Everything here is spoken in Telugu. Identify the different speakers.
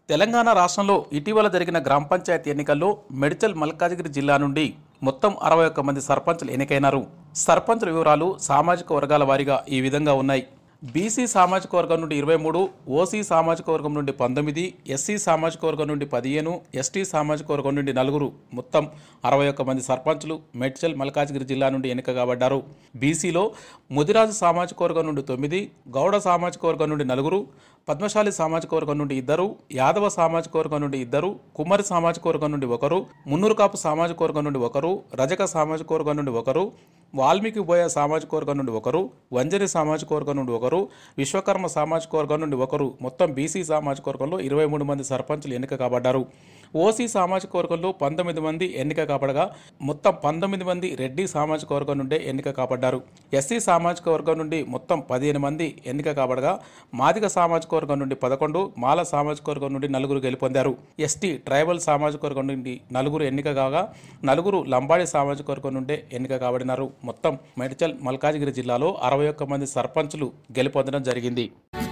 Speaker 1: తెలంగాణ రాష్ట్రంలో ఇటీవల జరిగిన గ్రామ పంచాయతీ ఎన్నికల్లో మెడ్చల్ మల్కాజిగిరి జిల్లా నుండి మొత్తం అరవై ఒక్క మంది సర్పంచులు ఎన్నికైనారు సర్పంచుల వివరాలు సామాజిక వర్గాల వారీగా ఈ విధంగా ఉన్నాయి బీసీ సామాజిక వర్గం నుండి ఇరవై మూడు ఓసీ సామాజిక వర్గం నుండి పంతొమ్మిది ఎస్సీ సామాజిక వర్గం నుండి పదిహేను ఎస్టీ సామాజిక వర్గం నుండి నలుగురు మొత్తం అరవై ఒక్క మంది సర్పంచులు మేడ్చల్ మల్కాజ్గిరి జిల్లా నుండి ఎన్నిక కాబడ్డారు బీసీలో ముదిరాజు సామాజిక వర్గం నుండి తొమ్మిది గౌడ సామాజిక వర్గం నుండి నలుగురు పద్మశాలి సామాజిక వర్గం నుండి ఇద్దరు యాదవ సామాజిక వర్గం నుండి ఇద్దరు కుమ్మరి సామాజిక వర్గం నుండి ఒకరు మున్నూరు కాపు సామాజిక వర్గం నుండి ఒకరు రజక సామాజిక వర్గం నుండి ఒకరు వాల్మీకి బోయ సామాజిక వర్గం నుండి ఒకరు వంజరి సామాజిక వర్గం నుండి ఒకరు విశ్వకర్మ సామాజిక వర్గం నుండి ఒకరు మొత్తం బీసీ సామాజిక వర్గంలో ఇరవై మూడు మంది సర్పంచులు ఎన్నిక కాబడ్డారు ఓసీ సామాజిక వర్గంలో పంతొమ్మిది మంది ఎన్నిక కాబడగా మొత్తం పంతొమ్మిది మంది రెడ్డి సామాజిక వర్గం నుండే ఎన్నిక కాబడ్డారు ఎస్సీ సామాజిక వర్గం నుండి మొత్తం పదిహేను మంది ఎన్నిక కాబడగా మాదిగ సామాజిక వర్గం నుండి పదకొండు మాల సామాజిక వర్గం నుండి నలుగురు గెలుపొందారు ఎస్టీ ట్రైబల్ సామాజిక వర్గం నుండి నలుగురు ఎన్నిక కాగా నలుగురు లంబాడి సామాజిక వర్గం నుండే ఎన్నిక కాబడినారు మొత్తం మేడ్చల్ మల్కాజిగిరి జిల్లాలో అరవై ఒక్క మంది సర్పంచులు గెలుపొందడం జరిగింది